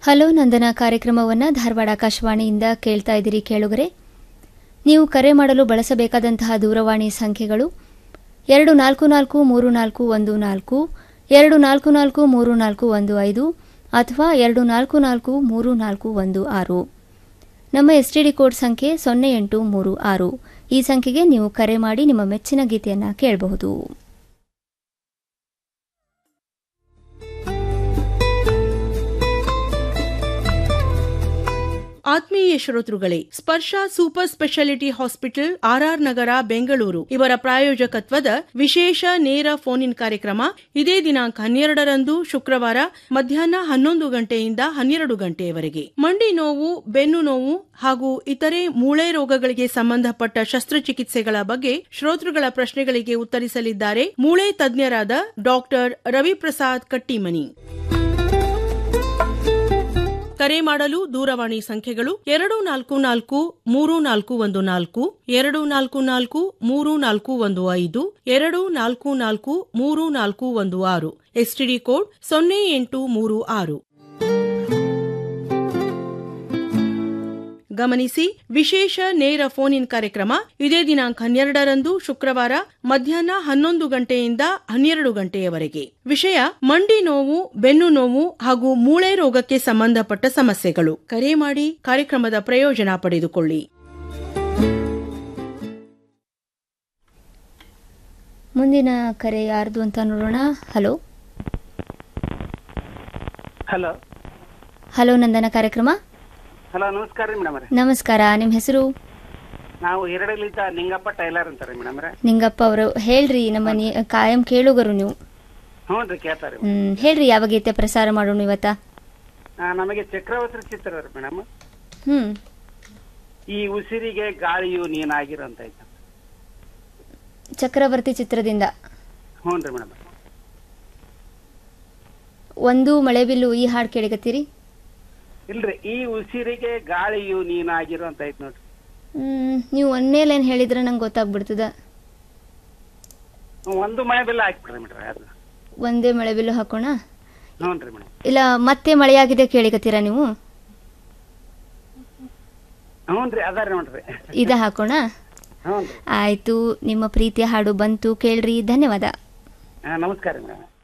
hello ನಂದನ ಕಾರ್ಯಕ್ರಮವನ್ನು ಧಾರವಾಡ ಆಕಾಶವಾಣಿಯಿಂದ ಕೇಳ್ತಾ ಇದ್ದೀರಿ ಕೇಳುಗರೆ ನೀವು ಕರೆ ಮಾಡಲು ಬಳಸಬೇಕಾದಂತಹ ದೂರವಾಣಿ ಸಂಖ್ಯೆಗಳು ಎರಡು ನಾಲ್ಕು ನಾಲ್ಕು ಮೂರು ನಾಲ್ಕು ಒಂದು ನಾಲ್ಕು ಎರಡು ನಾಲ್ಕು ನಾಲ್ಕು ಮೂರು ನಾಲ್ಕು ಒಂದು ಐದು ಅಥವಾ ಎರಡು ನಾಲ್ಕು ನಾಲ್ಕು ಮೂರು ನಾಲ್ಕು ಒಂದು ಆರು ನಮ್ಮ ಎಸ್ಟಿಡಿ ಕೋಡ್ ಸಂಖ್ಯೆ ಸೊನ್ನೆ ಎಂಟು ಮೂರು ಆರು ಈ ಸಂಖ್ಯೆಗೆ ನೀವು ಕರೆ ಮಾಡಿ ನಿಮ್ಮ ಮೆಚ್ಚಿನ ಗೀತೆಯನ್ನು ಕೇಳಬಹುದು ಆತ್ಮೀಯ ಶ್ರೋತೃಗಳೇ Sparsh super speciality hospital R R Nagar Bengaluru ಇವರ ಪ್ರಾಯೋಜಕತ್ವದ ವಿಶೇಷ ನೇರ ಫೋನ್ ಇನ್ ಕಾರ್ಯಕ್ರಮ ಇದೇ ದಿನಾಂಕ ಹನ್ನೆರಡರಂದು ಶುಕ್ರವಾರ ಮಧ್ಯಾಹ್ನ ಹನ್ನೊಂದು ಗಂಟೆಯಿಂದ ಹನ್ನೆರಡು ಗಂಟೆಯವರೆಗೆ ಮಂಡಿ ನೋವು ಬೆನ್ನು ನೋವು ಹಾಗೂ ಇತರೆ ಮೂಳೆ ರೋಗಗಳಿಗೆ ಸಂಬಂಧಪಟ್ಟ ಶಸ್ತ್ರಚಿಕಿತ್ಸೆಗಳ ಬಗ್ಗೆ ಶ್ರೋತೃಗಳ ಪ್ರಶ್ನೆಗಳಿಗೆ ಉತ್ತರಿಸಲಿದ್ದಾರೆ ಮೂಳೆ ತಜ್ಞರಾದ ಡಾಕ್ಟರ್ ರವಿಪ್ರಸಾದ್ ಕಟ್ಟಿಮನಿ ಕರೆ ಮಾಡಲು ದೂರವಾಣಿ ಸಂಖ್ಯೆಗಳು ಎರಡು ನಾಲ್ಕು ನಾಲ್ಕು ಮೂರು ನಾಲ್ಕು ಒಂದು ನಾಲ್ಕು ಎರಡು ನಾಲ್ಕು ನಾಲ್ಕು ಮೂರು ನಾಲ್ಕು ಒಂದು ಐದು ಎರಡು ನಾಲ್ಕು ನಾಲ್ಕು ಮೂರು ನಾಲ್ಕು ಒಂದು ಆರು ಎಸ್ಟಿಡಿ ಕೋಡ್ ಸೊನ್ನೆ ಎಂಟು ಮೂರು ಆರು ಗಮನಿಸಿ ವಿಶೇಷ ನೇರ ಫೋನ್ ಇನ್ ಕಾರ್ಯಕ್ರಮ ಇದೇ ದಿನಾಂಕ ಹನ್ನೆರಡರಂದು ಶುಕ್ರವಾರ ಮಧ್ಯಾಹ್ನ ಹನ್ನೊಂದು ಗಂಟೆಯಿಂದ ಹನ್ನೆರಡು ಗಂಟೆಯವರೆಗೆ ವಿಷಯ ಮಂಡಿ ನೋವು ಬೆನ್ನು ನೋವು ಹಾಗೂ ಮೂಳೆ ರೋಗಕ್ಕೆ ಸಂಬಂಧಪಟ್ಟ ಸಮಸ್ಯೆಗಳು ಕರೆ ಮಾಡಿ ಕಾರ್ಯಕ್ರಮದ ಪ್ರಯೋಜನ ಪಡೆದುಕೊಳ್ಳಿ ಮುಂದಿನ ಕರೆ ಯಾರ್ದು ಅಂತ ನೋಡೋಣ ಹಲೋ ಹಲೋ ಹಲೋ ನಂದನ ಕಾರ್ಯಕ್ರಮ ಹಲೋ ನಮಸ್ಕಾರ ರೀ ಮೇಡಮ್ ನಮಸ್ಕಾರ ನಿಮ್ಮ ಹೆಸರು ನಾವು ಎರಡಲಿದ್ದ ನಿಂಗಪ್ಪ ಟೈಲರ್ ಅಂತಾರೆ ಮೇಡಮ್ ನಿಂಗಪ್ಪ ಅವರು ಹೇಳ್ರಿ ನಮ್ಮ ನಿ- ಕಾಯಂ ಕೇಳುಗರು ನೀವು ಹ್ಞೂ ರೀ ಕೇಳ್ತಾರೆ ಹ್ಮ್ ಹೇಳ್ರಿ ಯಾವ ಗೀತೆ ಪ್ರಸಾರ ಮಾಡೋಣ ಇವತ್ತ ನಮಗೆ ಚಕ್ರವರ್ತಿ ಚಿತ್ರ ರೀ ಮೇಡಮ್ ಹ್ಮ್ ಈ ಉಸಿರಿಗೆ ಗಾಳಿಯು ನೀನಾಗಿರು ಅಂತ ಐತೆ ಚಕ್ರವರ್ತಿ ಚಿತ್ರದಿಂದ ಹ್ಞೂ ರೀ ಮೇಡಮ್ ಒಂದು ಮಳೆಬಿಲ್ಲು ಈ ಹಾಡು ಕೇಳಿಕತ್ತೀರಿ ಇಲ್ರಿ ಈ ಉಸಿರಿಗೆ ಗಾಳಿಯು ನೀನಾಗಿರು ಅಂತ ಐತೆ ನೋಡ್ರಿ ಹ್ಮ್ ನೀವು ಒಂದೇ ಲೈನ್ ಹೇಳಿದ್ರೆ ನಂಗೆ ಗೊತ್ತಾಗ್ಬಿಡ್ತದ ಒಂದು ಮಳೆ ಬೆಲ್ಲ ಹಾಕ್ಬಿಡ್ರಿ ಮೇಡ್ರಿ ಅದು ಒಂದೇ ಮಳೆಬಿಲ್ಲು ಹಾಕೋಣ ಹ್ಞೂ ರೀ ಮೇಡಮ್ ಇಲ್ಲ ಮತ್ತೆ ಮಳೆಯಾಗಿದೆ ಕೇಳಿಕತ್ತೀರಾ ನೀವು ಹ್ಞೂ ರೀ ಅದಾರ ನೋಡ್ರಿ ಇದ ಹಾಕೋಣ ಹ್ಞೂ ರೀ ಆಯ್ತು ನಿಮ್ಮ ಪ್ರೀತಿಯ ಹಾಡು ಬಂತು ಕೇಳ್ರಿ ಧನ್ಯವಾದ ಹಾ, ನಮಸ್ಕಾರ ಮೇಡಮ್